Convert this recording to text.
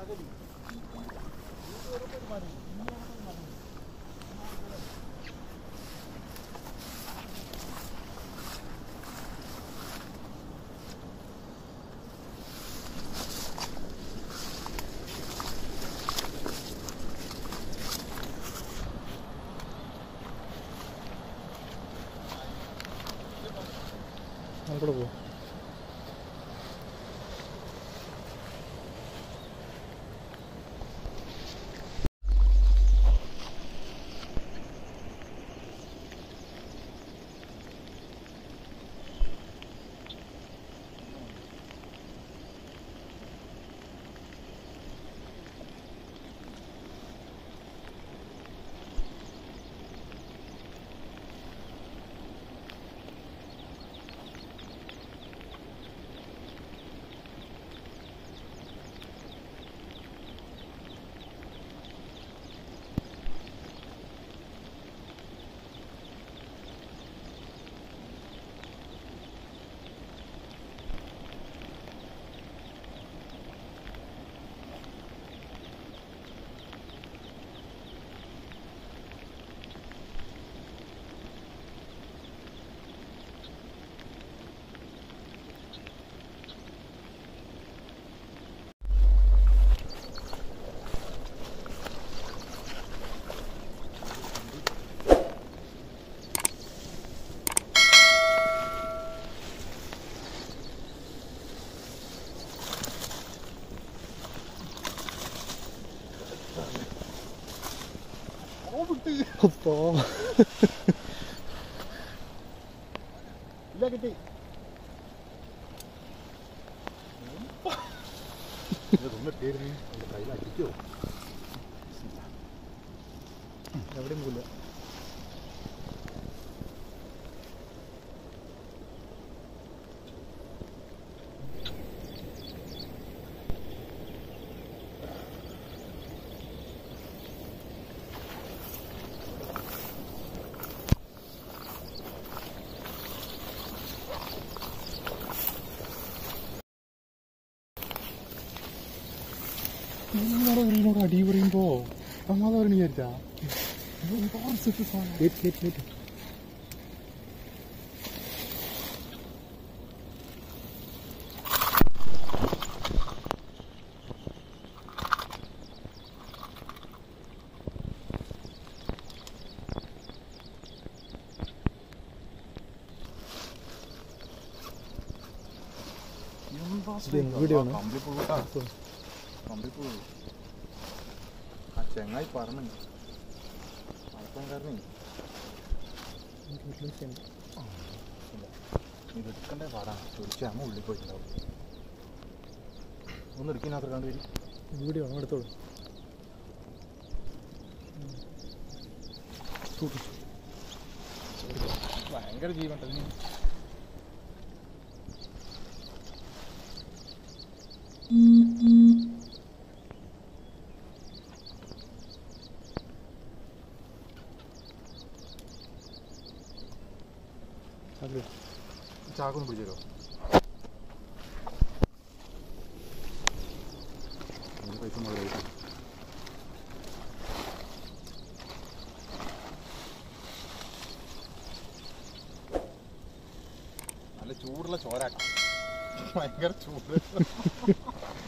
നമുക്കിവിടെ പോവാം അപ്പോ ഇല്ല കിട്ടി ഇതൊന്നിട്ടേരുന്നു എൻ്റെ കയ്യിൽ അടിക്കോ എവിടെയും പോയില്ല നിങ്ങളുടെ വീടിനോട് അടി പറയുമ്പോ അമ്മാതെ പറഞ്ഞു വിചാരിച്ചാ വെയിറ്റ് വെയിറ്റ് വെയിറ്റ് ഇത് വീഡിയോ ആണ്. കമ്പിളിപ്പുഴ കമ്പിളിപ്പുഴ ആ ചെങ്ങായി പറഞ്ഞു ആൾക്കാരനെ ഇത് എടുക്കണ്ടേ പാടാ തീർച്ചയായും അമ്മ ഉള്ളിൽ പോയിട്ടുണ്ടാവും ഒന്ന് എടുക്കിനകത്ത് കണ്ടു വരും വീഡിയോ ആണ് എടുത്തോളൂ ഭയങ്കര ജീവൻ അതെ ചാക്കൊന്ന് പിടിച്ചേരോ പൈസ മുതലായിട്ട് നല്ല ചൂടുള്ള ചോരാക്കാം ഭയങ്കര ചൂട്